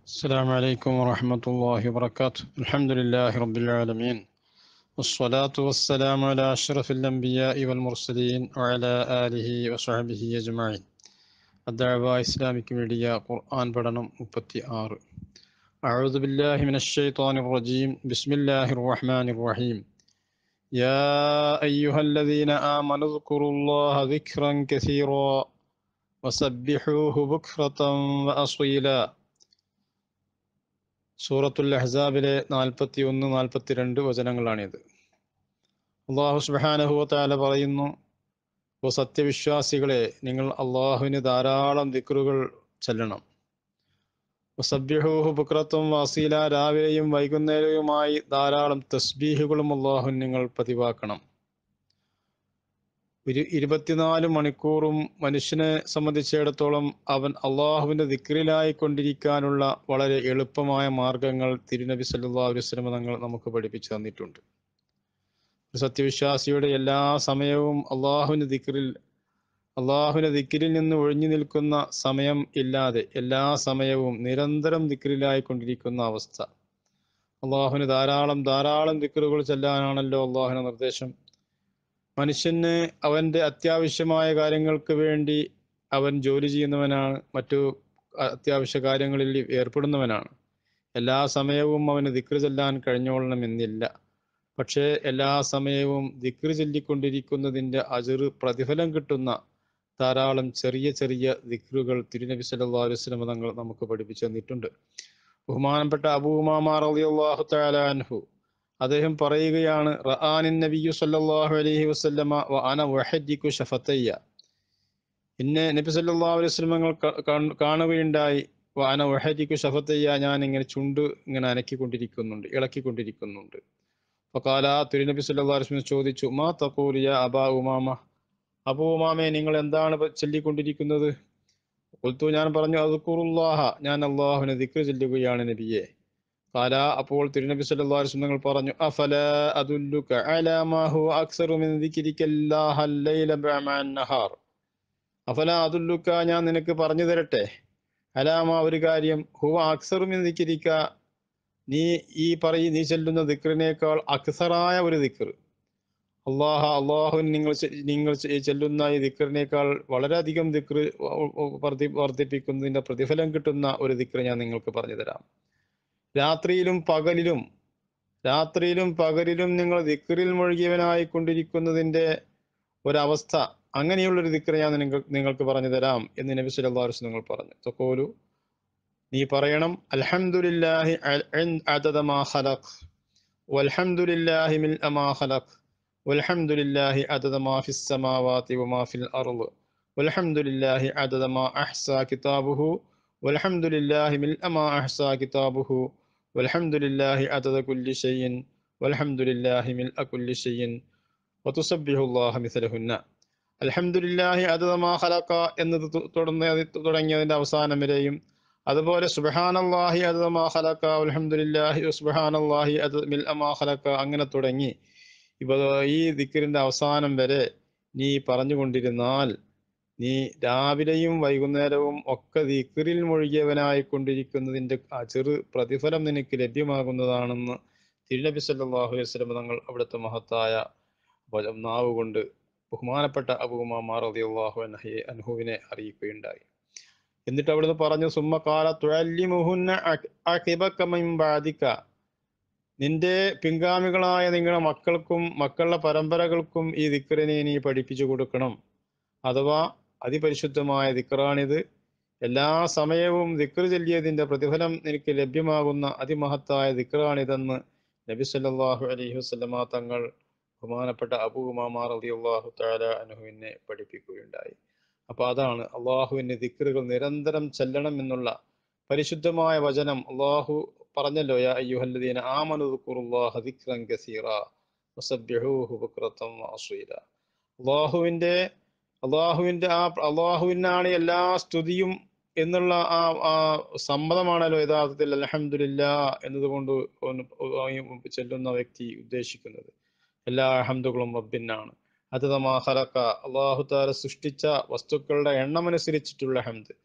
السلام عليكم ورحمة الله وبركاته الحمد لله رب العالمين والصلاة والسلام على أشرف الأنبياء والمرسلين وعلى آله وصحبه أجمعين الدعوة إسلامك ميديا قرآن بدنم مبتي آر أعوذ بالله من الشيطان الرجيم بسم الله الرحمن الرحيم يا أيها الذين آمنوا اذكروا الله ذكرا كثيرا وسبحوه بكرة وأصيلا സൂറത്തുൽ അഹ്സാബിലെ നാൽപ്പത്തി ഒന്ന് നാൽപ്പത്തിരണ്ട് വചനങ്ങളാണിത് അള്ളാഹു സുബാനഹുവത്താല പറയുന്നു ഓ സത്യവിശ്വാസികളെ നിങ്ങൾ അള്ളാഹുവിന് ധാരാളം ദിക്റുകൾ ചെല്ലണം സബ്യഹൂഹു ബുക്രത്തും വസീല രാവിലെയും വൈകുന്നേരവുമായി ധാരാളം തസ്ബീഹുകളും അള്ളാഹു നിങ്ങൾ പതിവാക്കണം ഒരു ഇരുപത്തിനാല് മണിക്കൂറും മനുഷ്യനെ സംബന്ധിച്ചിടത്തോളം അവൻ അള്ളാഹുവിൻ്റെ ദിക്റിലായി കൊണ്ടിരിക്കാനുള്ള വളരെ എളുപ്പമായ മാർഗങ്ങൾ തിരുനബി സല്ലാ വസ്ലമ തങ്ങൾ നമുക്ക് പഠിപ്പിച്ചു തന്നിട്ടുണ്ട് ഒരു സത്യവിശ്വാസിയുടെ എല്ലാ സമയവും അള്ളാഹുവിൻ്റെ ദിക്റിൽ അള്ളാഹുവിൻ്റെ ദിക്റിൽ നിന്ന് ഒഴിഞ്ഞു നിൽക്കുന്ന സമയം ഇല്ലാതെ എല്ലാ സമയവും നിരന്തരം ദിക്റിലായി കൊണ്ടിരിക്കുന്ന അവസ്ഥ അള്ളാഹുവിന് ധാരാളം ധാരാളം ദിക്റുകൾ ചെല്ലാനാണല്ലോ അള്ളാഹുവിൻ്റെ നിർദ്ദേശം മനുഷ്യന് അവൻ്റെ അത്യാവശ്യമായ കാര്യങ്ങൾക്ക് വേണ്ടി അവൻ ജോലി ചെയ്യുന്നവനാണ് മറ്റു അത്യാവശ്യ കാര്യങ്ങളിൽ ഏർപ്പെടുന്നവനാണ് എല്ലാ സമയവും അവന് ദിക്ർ ചെല്ലാൻ കഴിഞ്ഞോളണമെന്നില്ല പക്ഷേ എല്ലാ സമയവും ദിക്ർ ചൊല്ലിക്കൊണ്ടിരിക്കുന്നതിൻ്റെ അജറ് പ്രതിഫലം കിട്ടുന്ന ധാരാളം ചെറിയ ചെറിയ ദിക്റുകൾ തിരുനബി സല്ലാ വസ്ലമ തങ്ങൾ നമുക്ക് പഠിപ്പിച്ചു തന്നിട്ടുണ്ട് ബഹുമാനപ്പെട്ട അബൂമാമാർ അലിയാഹു തലാൻഹു അദ്ദേഹം പറയുകയാണ് റആനിൻ നബിയു സല്ലല്ലാഹു അലൈഹി വസല്ലമ വ അന വഹദ്ദികു ഷഫത്തയ്യ എന്നെ നബി സല്ലല്ലാഹു അലൈഹി വസല്ലമങ്ങൾ കാണുകയുണ്ടായി വ അന വഹദ്ദികു ഷഫത്തയ്യ ഞാൻ ഇങ്ങനെ ചുണ്ട് ഇങ്ങനെ അനക്കിക്കൊണ്ടിരിക്കുന്നുണ്ട് ഇളക്കിക്കൊണ്ടിരിക്കുന്നുണ്ട് ഫഖാല തിരുനബി സല്ലല്ലാഹു അലൈഹി വസല്ലം ചോദിച്ചു മാ തഖൂലു യാ അബാ ഉമാമ അബൂ ഉമാമെ നിങ്ങൾ എന്താണ് ചൊല്ലിക്കൊണ്ടിരിക്കുന്നത് കുൽത്തു ഞാൻ പറഞ്ഞു അദ്കുറുല്ലാഹ ഞാൻ അള്ളാഹുവിനെ ദിക്ർ ചൊല്ലുകയാണ് നബിയെ കാല അപ്പോൾ തിരുനബി സല്ലല്ലാഹു അലൈഹി വസല്ലം പറഞ്ഞു അഫല അദുല്ലുക അലാ മാ ഹുവ അക്സറു മിൻ ദിക്രിക്കല്ലാഹ അല്ലൈല ബഅമാൻ നഹാർ അഫല അദുല്ലുക ഞാൻ നിനക്ക് പറഞ്ഞു തരട്ടെ അലാമ ഒരു കാര്യം ഹുവ അക്സറു മിൻ ദിക്രിക്ക നീ ഈ പറയി നീ ചെല്ലുന്ന ദിക്റിനേക്കാൾ അക്സറായ ഒരു ദിക്ർ അള്ളാഹ അള്ളാഹു നിങ്ങൾ നിങ്ങൾ ചെല്ലുന്ന ഈ ദിക്റിനേക്കാൾ വളരെയധികം ദിക്ർ വർദ്ധി വർദ്ധിപ്പിക്കുന്നതിന്റെ പ്രതിഫലം കിട്ടുന്ന ഒരു ദിക്ർ ഞാൻ നിങ്ങൾക്ക് പറഞ്ഞു തരാം രാത്രിയിലും പകലിലും രാത്രിയിലും പകലിലും നിങ്ങൾ ദിക്റിൽ മുഴുകിയവനായി കൊണ്ടിരിക്കുന്നതിന്റെ ഒരവസ്ഥ അങ്ങനെയുള്ളൊരു ദിക്ര ഞാൻ നിങ്ങൾ നിങ്ങൾക്ക് പറഞ്ഞു തരാം എന്ന് നബി സല്ലല്ലാഹു അലൈഹി നിങ്ങൾ പറഞ്ഞു തൊക്കോലു നീ പറയണം അൽഹംദുലില്ലാഹി അദദ മാ ഖലഖ് വൽഹംദുലില്ലാഹി മിൽഅ മാ ഖലഖ് വൽഹംദുലില്ലാഹി അദദ മാ ഫിസ് സമാവാതി വമാ ഫിൽ അർള് വൽഹംദുലില്ലാഹി അദദ മാ അഹ്സാ കിതാബുഹു വൽഹംദുലില്ലാഹി മിൽഅ മാ അഹ്സാ കിതാബുഹു വൽഹംദുലില്ലാഹി അദദ കുല്ലി ഷൈഇൻ വൽഹംദുലില്ലാഹി മിൽഅ കുല്ലി ഷൈഇൻ വതുസബ്ബിഹുല്ലാഹ മിസ്ലഹുന്ന അൽഹംദുലില്ലാഹി അദദ മാ ഖലഖ എന്നത് തുടർന്ന് തുടങ്ങിയതിന്റെ അവസാനം വരെയും അതുപോലെ സുബ്ഹാനല്ലാഹി അദദ മാ ഖലഖ അൽഹംദുലില്ലാഹി സുബ്ഹാനല്ലാഹി അദദ മിൽഅ മാ ഖലഖ അങ്ങനെ തുടങ്ങി ഇപ്പൊ ഈ ദിക്റിന്റെ അവസാനം വരെ നീ പറഞ്ഞുകൊണ്ടിരുന്നാൽ നീ രാവിലെയും വൈകുന്നേരവും ഒക്കെ ദിക്റിൽ മുഴുകിയവനായി കൊണ്ടിരിക്കുന്നതിന്റെ ചെറു പ്രതിഫലം നിനക്ക് ലഭ്യമാകുന്നതാണെന്ന് തിരുനബി സല്ലല്ലാഹു അലൈഹി വസല്ലം തങ്ങൾ അവിടുത്തെ മഹത്തായ നാവ് കൊണ്ട് ബഹുമാനപ്പെട്ട അബൂമാർ റളിയല്ലാഹു അൻഹയെ അൻഹുവിനെ അറിയിക്കുകയുണ്ടായി എന്നിട്ട് അവിടുന്ന് പറഞ്ഞു സുമ്മ കാല തുഴല്ലിമുഹുന്ന അഖിബക മിൻ ബാദിക നിന്റെ പിൻഗാമികളായ നിങ്ങളുടെ മക്കൾക്കും മക്കളുടെ പരമ്പരകൾക്കും ഈ ദിക്റിനെ നീ പഠിപ്പിച്ചു കൊടുക്കണം അഥവാ അതിപരിശുദ്ധമായ ദിക്റാണിത് എല്ലാ സമയവും ദിക്ർ ചൊല്ലിയതിന്റെ പ്രതിഫലം നിനക്ക് ലഭ്യമാകുന്ന അതിമഹത്തായ ദിക്റാണിതെന്ന് നബി സല്ലല്ലാഹു അലൈഹി വസല്ലമ തങ്ങൾ ബഹുമാനപ്പെട്ട അബൂ ഉമാമാർ റളിയല്ലാഹു തആല അൻഹുവിനെ പഠിപ്പിക്കുകയുണ്ടായി അപ്പൊ അതാണ് അള്ളാഹുവിന്റെ ദിക്റുകൾ നിരന്തരം ചെല്ലണം എന്നുള്ള പരിശുദ്ധമായ വചനം അള്ളാഹു പറഞ്ഞല്ലോ യാ അയ്യുഹല്ലദീന ആമനു ദിക്റുല്ലാഹ ദിക്റൻ കസീറ വസബ്ബിഹൂഹു ബുക്റതൻ വഅസീല അള്ളാഹുവിന്റെ അള്ളാഹുവിന്റെ ആ അള്ളാഹുവിനാണ് എല്ലാ സ്തുതിയും എന്നുള്ള ആ ആ സമ്മതമാണല്ലോ യഥാർത്ഥത്തിൽ അലഹമില്ല എന്നതുകൊണ്ട് ചെല്ലുന്ന വ്യക്തി ഉദ്ദേശിക്കുന്നത് എല്ലാ അഹമ്മദുകളും റബ്ബിനാണ് അത് തമാ ഹലക്ക അള്ളാഹു താല സൃഷ്ടിച്ച വസ്തുക്കളുടെ എണ്ണമനുസരിച്ചിട്ടുള്ള ഹംദ്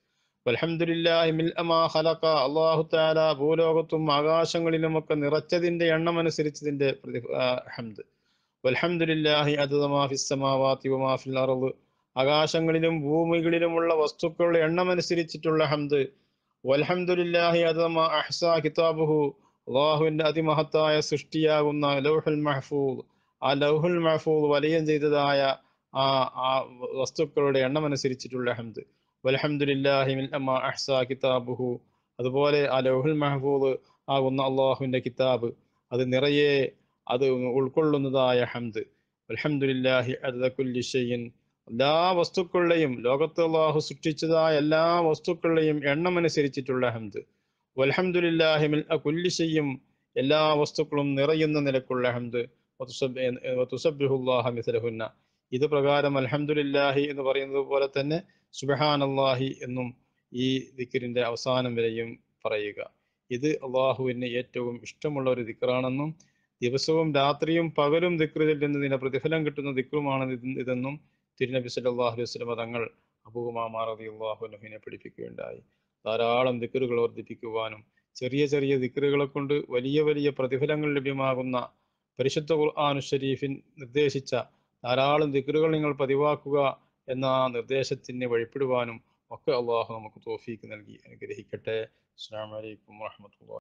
വൽഹംദുലില്ലാഹി മിൽഅ മാ ഖലഖ അല്ലാഹു തആല ഭൂലോകത്തും ആകാശങ്ങളിലുമൊക്കെ നിറച്ചതിന്റെ എണ്ണം അനുസരിച്ചതിന്റെ പ്രതി ആ, ഹംദ് വൽഹംദുലില്ലാഹി അദദ മാ ഫിസ് സമാവാതി വമാ ഫിൽ അർദ് ആകാശങ്ങളിലും ഭൂമികളിലുമുള്ള വസ്തുക്കളുടെ എണ്ണം അനുസരിച്ചിട്ടുള്ള ഹംദ് വൽഹംദുലില്ലാഹി അദദ മാ അഹ്സാ കിതാബുഹു അള്ളാഹുവിന്റെ അതിമഹത്തായ സൃഷ്ടിയാകുന്ന ലൗഹുൽ മഹ്ഫൂദ് ആ ലൗഹുൽ മഹ്ഫൂദ് വലയം ചെയ്തതായ ആ ആ വസ്തുക്കളുടെ എണ്ണം അനുസരിച്ചിട്ടുള്ള ഹംദ് വൽഹംദുലില്ലാഹി മിൻ അമാ അഹ്സാ കിതാബുഹു അതുപോലെ ആ ലൗഹുൽ മഹ്ഫൂദ് ആകുന്ന അള്ളാഹുവിന്റെ കിതാബ് അത് നിറയെ അത് ഉൾക്കൊള്ളുന്നതായ ഹംദ് അൽഹംദുലില്ലാഹി അദദ കുല്ലി ഷൈഇൻ എല്ലാ വസ്തുക്കളുടെയും ലോകത്ത് അള്ളാഹു സൃഷ്ടിച്ചതായ എല്ലാ വസ്തുക്കളുടെയും എണ്ണം അനുസരിച്ചിട്ടുള്ള ഹംദ് വൽഹംദുലില്ലാഹി മിൻ കുല്ലി ഷൈഇൻ എല്ലാ വസ്തുക്കളും നിറയുന്ന നിലക്കുള്ള ഹംദ് വതുസബ്ബിഹുല്ലാഹ മിസ്ലഹുന്ന ഇത് പ്രകാരം അൽഹംദുലില്ലാഹി എന്ന് പറയുന്നത് പോലെ തന്നെ സുബ്ഹാനല്ലാഹി എന്നും ഈ ദിക്റിന്റെ അവസാനം വരെയും പറയുക ഇത് അള്ളാഹുവിന് ഏറ്റവും ഇഷ്ടമുള്ള ഒരു ദിക്റാണെന്നും ദിവസവും രാത്രിയും പകലും ദിക്റ് ചെല്ലുന്നതിന് പ്രതിഫലം കിട്ടുന്ന ദിക്റുമാണ് ഇത് ഇതെന്നും തിരുനബി സല്ലല്ലാഹു അലൈഹി വസല്ലം തങ്ങൾ അബൂമാ റളിയല്ലാഹു അൻഹുവിനെ പഠിപ്പിക്കുകയുണ്ടായി ധാരാളം ദിക്റുകൾ വർദ്ധിപ്പിക്കുവാനും ചെറിയ ചെറിയ ദിക്റുകളെ കൊണ്ട് വലിയ വലിയ പ്രതിഫലങ്ങൾ ലഭ്യമാകുന്ന പരിശുദ്ധ ഖുർആാനു ഷരീഫിൻ നിർദ്ദേശിച്ച ധാരാളം ദിക്റുകൾ നിങ്ങൾ പതിവാക്കുക എന്ന ആ നിർദ്ദേശത്തിന് വഴിപ്പെടുവാനും ഒക്കെ അള്ളാഹു നമുക്ക് തോഫീക്ക് നൽകി അനുഗ്രഹിക്കട്ടെ അസ്സാം വലൈക്കും വാഹമത്തുള്ള